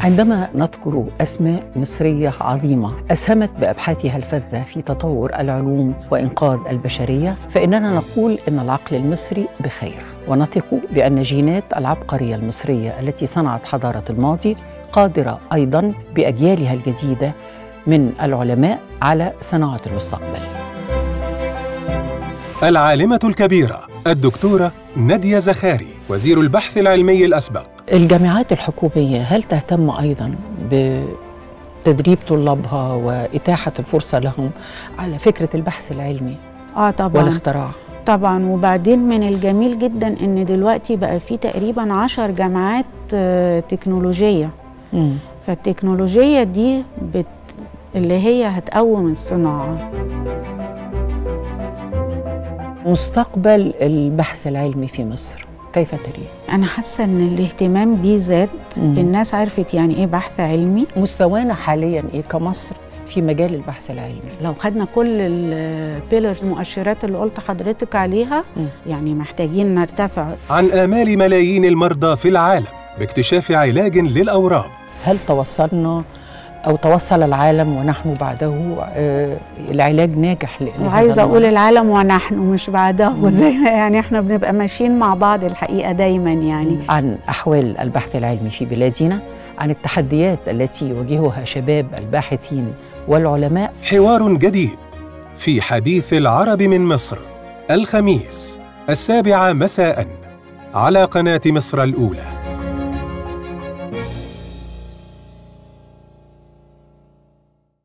عندما نذكر أسماء مصرية عظيمة أسهمت بأبحاثها الفذة في تطور العلوم وإنقاذ البشرية فإننا نقول إن العقل المصري بخير ونثق بأن جينات العبقرية المصرية التي صنعت حضارة الماضي قادرة أيضا بأجيالها الجديدة من العلماء على صناعة المستقبل العالمة الكبيرة الدكتورة نادية زخاري وزير البحث العلمي الأسبق الجامعات الحكومية هل تهتم أيضا بتدريب طلابها وإتاحة الفرصة لهم على فكرة البحث العلمي اه طبعا والاختراع طبعا وبعدين من الجميل جدا ان دلوقتي بقى في تقريبا عشر جامعات آه، تكنولوجيه مم. فالتكنولوجيه دي بت اللي هي هتقوم الصناعه مستقبل البحث العلمي في مصر كيف تريه؟ انا حاسه ان الاهتمام بيه زاد مم. الناس عرفت يعني ايه بحث علمي مستوانا حاليا إيه كمصر في مجال البحث العلمي؟ لو خدنا كل البيلرز المؤشرات اللي قلت حضرتك عليها مم. يعني محتاجين نرتفع عن آمال ملايين المرضى في العالم باكتشاف علاج للأورام هل توصلنا أو توصل العالم ونحن بعده آه، العلاج ناجح ل- لهذا وعايزه اقول المرض؟ العالم ونحن مش بعده مم. زي يعني احنا بنبقى ماشيين مع بعض الحقيقه دايما يعني عن أحوال البحث العلمي في بلادنا عن التحديات التي يواجهها شباب الباحثين والعلماء حوار جديد في حديث العرب من مصر الخميس السابعة مساء على قناة مصر الأولى